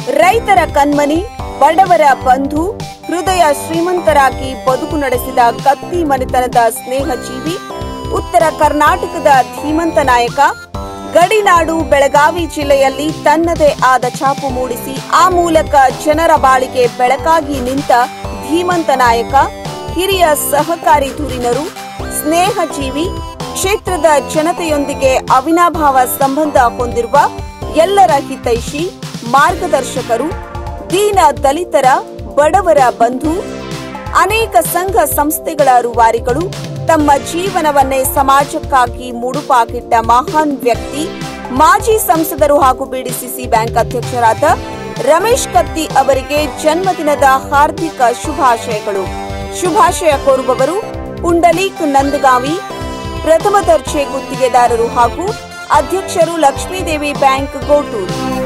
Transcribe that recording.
ರೈತರ ಕಣ್ಮನಿ ಬಡವರ ಬಂಧು ಹೃದಯ ಶ್ರೀಮಂತರಾಗಿ ಬದುಕು ನಡೆಸಿದ ಕತ್ತಿ ಮನೆತನದ ಸ್ನೇಹಜೀವಿ ಉತ್ತರ ಕರ್ನಾಟಕದ ಧೀಮಂತ ನಾಯಕ ಗಡಿನಾಡು ಬೆಳಗಾವಿ ಜಿಲ್ಲೆಯಲ್ಲಿ ತನ್ನದೇ ಆದ ಛಾಪು ಮೂಡಿಸಿ ಆ ಮೂಲಕ ಜನರ ಬಾಳಿಗೆ ಬೆಳಕಾಗಿ ನಿಂತ ಧೀಮಂತ ನಾಯಕ ಹಿರಿಯ ಸಹಕಾರಿ ಧುರೀಣರು ಸ್ನೇಹಜೀವಿ ಕ್ಷೇತ್ರದ ಜನತೆಯೊಂದಿಗೆ ಅವಿನಾಭಾವ ಸಂಬಂಧ ಹೊಂದಿರುವ ಎಲ್ಲರ ಹಿತೈಷಿ ಮಾರ್ಗದರ್ಶಕರು ದೀನ ದಲಿತರ ಬಡವರ ಬಂಧು ಅನೇಕ ಸಂಘ ಸಂಸ್ಥೆಗಳ ರೂವಾರಿಗಳು ತಮ್ಮ ಜೀವನವನ್ನೇ ಸಮಾಜಕ್ಕಾಗಿ ಮುಡುಪಾಗಿಟ್ಟ ಮಹಾನ್ ವ್ಯಕ್ತಿ ಮಾಜಿ ಸಂಸದರು ಹಾಗೂ ಬಿಡಿಸಿಸಿ ಬ್ಯಾಂಕ್ ಅಧ್ಯಕ್ಷರಾದ ರಮೇಶ್ ಕತ್ತಿ ಅವರಿಗೆ ಜನ್ಮದಿನದ ಹಾರ್ದಿಕ ಶುಭಾಶಯಗಳು ಶುಭಾಶಯ ಕೋರುವವರು ಪುಂಡಲೀಕ್ ನಂದಗಾವಿ ಪ್ರಥಮ ದರ್ಜೆ ಗುತ್ತಿಗೆದಾರರು ಹಾಗೂ ಅಧ್ಯಕ್ಷರು ಲಕ್ಷ್ಮೀದೇವಿ ಬ್ಯಾಂಕ್ ಗೋಟೂರು